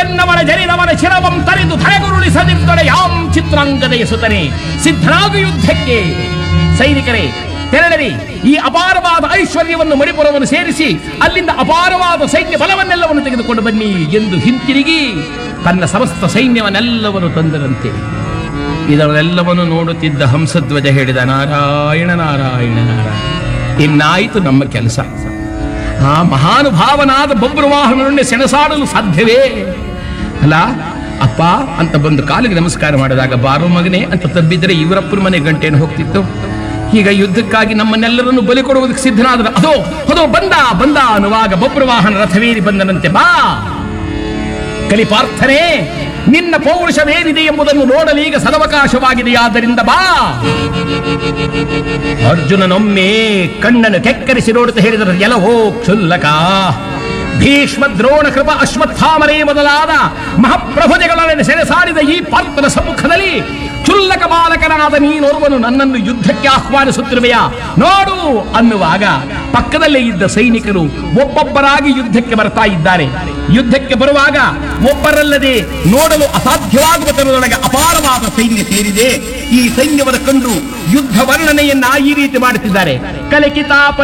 ಬೆನ್ನವಳ ಜರಿದವನ ಶಿರವಂ ತರಿದು ತಲೆಗುರುಳಿಸದಿದ್ದೊಡೆ ಯಾಂ ಚಿತ್ರಾಂಗದೆಯ ಸುತನೆ ಸಿದ್ಧರಾಗು ಯುದ್ಧಕ್ಕೆ ಸೈನಿಕರೇ ತೆರಳರಿ ಈ ಅಪಾರವಾದ ಐಶ್ವರ್ಯವನ್ನು ಮಣಿಪುರವನ್ನು ಸೇರಿಸಿ ಅಲ್ಲಿಂದ ಅಪಾರವಾದ ಸೈನ್ಯ ಬಲವನ್ನೆಲ್ಲವನ್ನು ತೆಗೆದುಕೊಂಡು ಬನ್ನಿ ಎಂದು ಹಿಂತಿರುಗಿ ತನ್ನ ಸಮಸ್ತ ಸೈನ್ಯವನ್ನೆಲ್ಲವನ್ನು ತಂದರಂತೆ ಇದನ್ನೆಲ್ಲವನ್ನು ನೋಡುತ್ತಿದ್ದ ಹಂಸಧ್ವಜ ಹೇಳಿದ ನಾರಾಯಣ ನಾರಾಯಣ ನಾರಾಯಣ ಇನ್ನಾಯಿತು ನಮ್ಮ ಕೆಲಸ ಆ ಮಹಾನುಭಾವನಾದ ಬಬ್ರುವಾಹನನ್ನೇ ಸೆಣಸಾಡಲು ಸಾಧ್ಯವೇ ಅಲ್ಲ ಅಪ್ಪ ಅಂತ ಬಂದು ಕಾಲಿಗೆ ನಮಸ್ಕಾರ ಮಾಡಿದಾಗ ಬಾರೋ ಮಗನೇ ಅಂತ ತಬ್ಬಿದ್ರೆ ಇವರಪ್ಪನ ಮನೆ ಗಂಟೆಯನ್ನು ಹೋಗ್ತಿತ್ತು ಈಗ ಯುದ್ಧಕ್ಕಾಗಿ ನಮ್ಮನ್ನೆಲ್ಲರನ್ನು ಬಲಿ ಕೊಡುವುದಕ್ಕೆ ಸಿದ್ಧನಾದ ಅದೋ ಅದೋ ಬಂದ ಬಂದ ಅನ್ನುವಾಗ ಬಬ್ರುವಾಹನ ರಥವೇರಿ ಬಂದನಂತೆ ಬಾ ಕಲಿಪಾರ್ಥನೇ ನಿನ್ನ ಪೌರುಷವೇನಿದೆ ಎಂಬುದನ್ನು ನೋಡಲು ಈಗ ಸದವಕಾಶವಾಗಿದೆಯಾದ್ದರಿಂದ ಬಾ ಅರ್ಜುನನೊಮ್ಮೆ ಕಣ್ಣನ್ನು ಕೆಕ್ಕರಿಸಿ ನೋಡುತ್ತಾ ಹೇಳಿದರು ಎಲಹೋ ಕ್ಷುಲ್ಲಕ ಭೀಷ್ಮ ದ್ರೋಣ ಕೃಪ ಅಶ್ವತ್ಥಾಮರೇ ಮೊದಲಾದ ಮಹಾಪ್ರಭುಜಗಳನ್ನು ಸೆಣಸಾಡಿದ ಈ ಪಾರ್ಥನ ಸಮ್ಮುಖದಲ್ಲಿ ಕ್ಷುಲ್ಲಕ ಬಾಲಕನಾದ ನೀನೋರ್ವನು ನನ್ನನ್ನು ಯುದ್ಧಕ್ಕೆ ಆಹ್ವಾನಿಸುತ್ತಿರುವೆಯಾ ನೋಡು ಅನ್ನುವಾಗ ಪಕ್ಕದಲ್ಲೇ ಇದ್ದ ಸೈನಿಕರು ಒಬ್ಬೊಬ್ಬರಾಗಿ ಯುದ್ಧಕ್ಕೆ ಬರ್ತಾ ಇದ್ದಾರೆ ಯುದ್ಧಕ್ಕೆ ಬರುವಾಗ ಒಬ್ಬರಲ್ಲದೆ ನೋಡಲು ಅಸಾಧ್ಯವಾಗುವ ತರದೊಳಗೆ ಅಪಾರವಾದ ಸೈನ್ಯ ಸೇರಿದೆ ಈ ಸೈನ್ಯವನ್ನು ಕಂಡು ಯುದ್ಧ ವರ್ಣನೆಯನ್ನ ಈ ರೀತಿ ಮಾಡುತ್ತಿದ್ದಾರೆ ಕಲಿಕಿತಾಪ